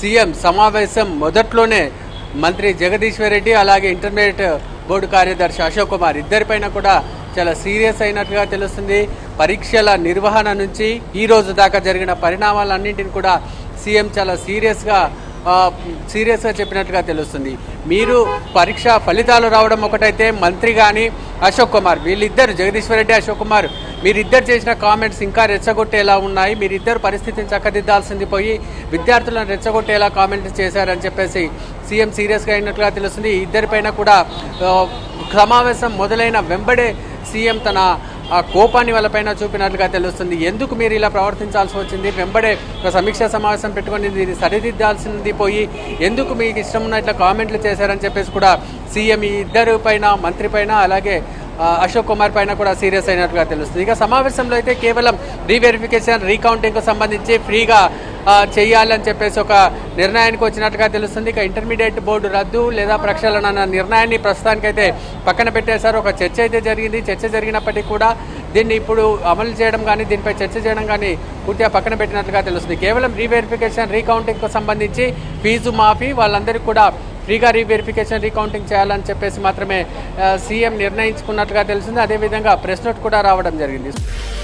CM సమావేశం మొదట్లోనే మంత్రి జగదీశ్వర్ రెడ్డి అలాగే ఇంటర్మీడియట్ బోర్డు కార్యదర్శి అశోక్ కుమార్ ఇద్దరిపైన కూడా చాలా సీరియస్ అయినట్టుగా తెలుస్తుంది పరీక్షల నిర్వహణ నుంచి ఈ రోజు దాకా జరిగిన పరిణామాలన్నింటిని కూడా సీఎం చాలా సీరియస్గా ఆ, సీరియస్గా చెప్పినట్టుగా తెలుస్తుంది మీరు పరీక్ష ఫలితాలు రావడం ఒకటైతే మంత్రి కానీ అశోక్ కుమార్ వీళ్ళిద్దరు జగదీశ్వర్ రెడ్డి అశోక్ కుమార్ మీరిద్దరు చేసిన కామెంట్స్ ఇంకా రెచ్చగొట్టేలా ఉన్నాయి మీరిద్దరు పరిస్థితిని చక్కదిద్దాల్సింది పోయి విద్యార్థులను రెచ్చగొట్టేలా కామెంట్స్ చేశారని చెప్పేసి సీఎం సీరియస్గా అయినట్లుగా తెలుస్తుంది ఈ ఇద్దరిపైన కూడా ఆ, సమావేశం మొదలైన వెంబడే సీఎం తన ఆ కోపాన్ని వాళ్ళపైన చూపినట్లుగా తెలుస్తుంది ఎందుకు మీరు ఇలా ప్రవర్తించాల్సి వచ్చింది వెంబడే ఒక సమీక్షా సమావేశం పెట్టుకొని దీన్ని సరిదిద్దాల్సింది పోయి ఎందుకు మీకు ఇష్టం ఉన్న ఇట్లా కామెంట్లు చేశారని చెప్పేసి కూడా సీఎం ఈ ఇద్దరు పైన మంత్రి పైన అలాగే ఆ, అశోక్ కుమార్ పైన కూడా సీరియస్ అయినట్టుగా తెలుస్తుంది ఇక సమావేశంలో అయితే కేవలం రీవెరిఫికేషన్ రీకౌంటింగ్కు సంబంధించి ఫ్రీగా ఆ, చేయాలని చెప్పేసి ఒక నిర్ణయానికి వచ్చినట్టుగా తెలుస్తుంది ఇక ఇంటర్మీడియట్ బోర్డు రద్దు లేదా ప్రక్షాళన అన్న నిర్ణయాన్ని ప్రస్తుతానికైతే పక్కన పెట్టేశారు ఒక చర్చ అయితే జరిగింది చర్చ జరిగినప్పటికీ కూడా దీన్ని ఇప్పుడు అమలు చేయడం కానీ దీనిపై చర్చ చేయడం కానీ పూర్తిగా పక్కన పెట్టినట్లుగా తెలుస్తుంది కేవలం రీవెరిఫికేషన్ రీకౌంటింగ్కు సంబంధించి ఫీజు మాఫీ వాళ్ళందరికీ కూడా ఫ్రీగా రీవెరిఫికేషన్ రీకౌంటింగ్ చేయాలని చెప్పేసి మాత్రమే ఆ, సీఎం నిర్ణయించుకున్నట్టుగా తెలిసింది అదేవిధంగా ప్రెస్ నోట్ కూడా రావడం జరిగింది